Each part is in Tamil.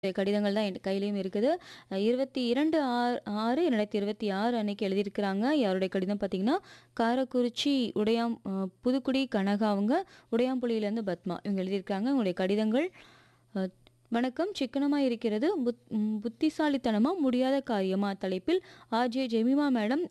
கடிதங்கள் தான் என் கையிலயும் இருக்குது. அ 22 ஆர் 6 2026 அன்னைக்கு எழுதியிருக்கிறாங்க. யாருடைய கடிதம் பார்த்தீங்கன்னா, காரக்குறிச்சி உடையாம் அ புதுக்குடி கனகா அவங்க, உடையாம்புலியிலேருந்து பத்மா. இவங்க எழுதியிருக்காங்க. உங்களுடைய கடிதங்கள் அ வணக்கம் சிக்கனமா இருக்கிறது. புத் ம் புத்திசாலித்தனமா முடியாத காரியமா தலைப்பில் ஆர்ஜே ஜெமிமா மேடம்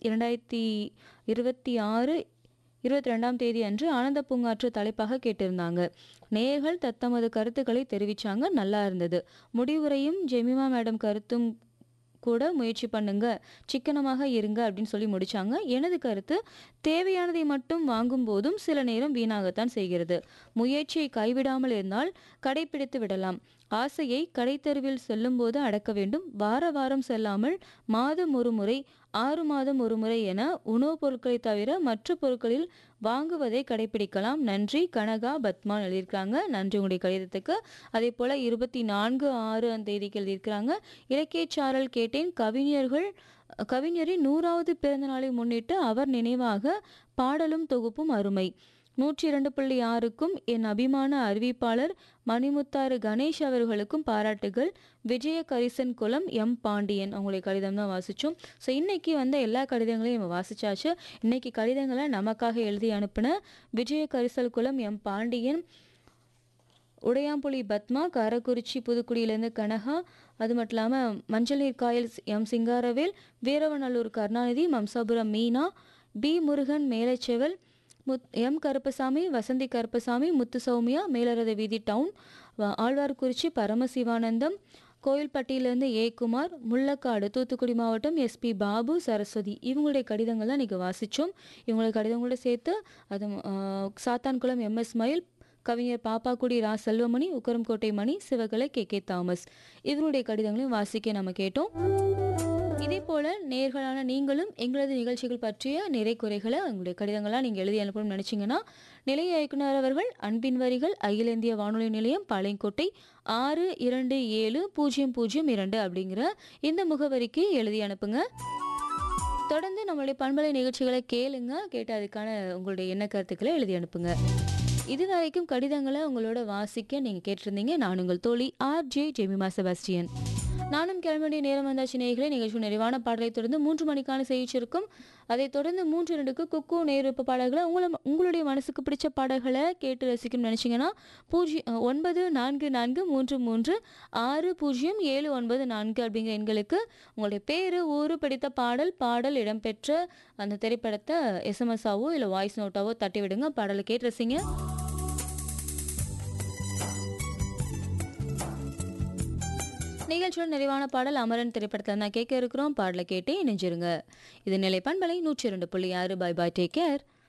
2026 22ஆம் தேதி அன்று ஆனந்த பூங்காற்று தலைப்பாக கேட்டிருந்தாங்க. நேயர்கள் தத்தமது கருத்துக்களை தெரிவிச்சாங்க. நல்லா இருந்தது. முடிவுரையும் ஜெமிமா மேடம் கருத்தும் கூட முயற்சி பண்ணுங்க. சிக்கனமாக இருங்க அப்படின்னு சொல்லி முடிச்சாங்க. எனது கருத்து தேவையானதை மட்டும் வாங்கும்போதும் சில நேரம் வீணாகத்தான் செய்கிறது. முயற்சியை கைவிடாமல் இருந்தால் கடைப்பிடித்து விடலாம். ஆசையை கடைத்தெருவில் செல்லும்போது அடக்க வேண்டும். வார வாரம் செல்லாமல் மாதம் ஒரு முறை, 6 மாதம் ஒரு முறை என உணவுப் பொருட்களை தவிர மற்ற பொருட்களில் வாங்குவதை கடைப்பிடிக்கலாம். நன்றி கனகா பத்மான்னு எழுதியிருக்காங்க. நன்றி உங்களுடைய கடிதத்துக்கு. அதேபோல 24/6 அந்த தேதிக்கு எழுதியிருக்கிறாங்க. இலக்கியச்சாரல் கேட்டேன். கவிஞர்கள் கவிஞரின் 100வது பிறந்த நாளை முன்னிட்டு அவர் நினைவாக பாடலும் தொகுப்பும் அருமை. 102.6க்கும் என் அபிமான அறிவிப்பாளர் மணிமுத்தாறு கணேஷ் அவர்களுக்கும் பாராட்டுகள். விஜய கரிசன் குளம் எம் பாண்டியன் அவங்களுடைய கடிதம் தான் வாசிச்சோம். ஸோ இன்னைக்கு வந்த எல்லா கடிதங்களையும் நம்ம வாசிச்சாச்சு. இன்னைக்கு கடிதங்கள நமக்காக எழுதி அனுப்புன விஜய கரிசல் குளம் எம் பாண்டியன், உடையாம்புலி பத்மா, காரக்குறிச்சி புதுக்குடியிலேருந்து கனகா, அது மட்டும் இல்லாம மஞ்சள் நீர் காயல் எம் சிங்காரவேல், வீரவநல்லூர் கருணாநிதி, மம்சாபுரம் மீனா, பி முருகன் மேலச்செவல், முத் எம் கருப்பசாமி, வசந்தி கருப்பசாமி, முத்து சௌமியா, மேலரத வீதி டவுன், ஆழ்வார்குறிச்சி பரமசிவானந்தம், கோயில்பட்டியிலேருந்து ஏ. குமார், முள்ளக்காடு தூத்துக்குடி மாவட்டம் எஸ். பி. பாபு, சரஸ்வதி இவங்களுடைய கடிதங்கள் தான் இன்னைக்கு வாசிச்சோம். இவங்களுடைய கடிதங்களோட சேர்த்து அது அ சாத்தான்குளம் எம். எஸ். மயில், கவிஞர் பாப்பாக்குடி ரா. Selvamani, Ukkaramkottai Mani, Sivakalai K. K. Thomas இவங்களுடைய கடிதங்களையும் வாசிக்க நம்ம கேட்டோம். இதேபோல நேயர்களான நீங்களும் எங்களது நிகழ்ச்சிகள் பற்றிய நிறை குறைகளை உங்களுடைய கடிதங்களா நீங்க எழுதி அனுப்பணும்னு நினைச்சீங்கன்னா, நிலைய இயக்குனர் அவர்கள் அன்பின் வரிகள் அகில இந்திய வானொலி நிலையம் பாளையங்கோட்டை 627002 அப்படிங்கிற இந்த முகவரிக்கு எழுதி அனுப்புங்க. தொடர்ந்து நம்மளுடைய பண்பலை நிகழ்ச்சிகளை கேளுங்க. கேட்டு அதுக்கான உங்களுடைய எண்ண கருத்துக்களை எழுதி அனுப்புங்க. இதுவரைக்கும் கடிதங்களை உங்களோட வாசிக்க நீங்க கேட்டிருந்தீங்க. நான் உங்கள் தோழி ஆர்.ஜே. ஜெமிமா செபாஸ்டியன். நானும் கிளம்ப வேண்டிய நேரம் வந்தாச்சு நேயர்களே. நிகழ்ச்சி நிறைவான பாடலை தொடர்ந்து 3 மணிக்கான செய்திச் சுருக்கம். அதைத் தொடர்ந்து 3:02க்கு குக்கு நேர்விருப்ப பாடல்களை உங்கள உங்களுடைய மனசுக்கு பிடிச்ச பாடல்களை கேட்டு ரசிக்கணும்னு நினைச்சீங்கன்னா, பூஜ்ஜி 9443600794 அப்படிங்கிற எண்களுக்கு உங்களுடைய பேரு, ஊரு, பிடித்த பாடல், பாடல் இடம்பெற்ற அந்த திரைப்படத்தை எஸ்எம்எஸ்ஸாவோ இல்ல வாய்ஸ் நோட்டாவோ தட்டி விடுங்க. பாடலை கேட்டு ரசிங்க. நிகழ்ச்சியோட நிறைவான பாடல் அமரன் திரைப்படத்துல தான் கேட்க இருக்கிறோம். பாடலை கேட்டே இணைஞ்சிருங்க. இது நிலை பண்பலை 102.6 பை பை டேக் கேர்.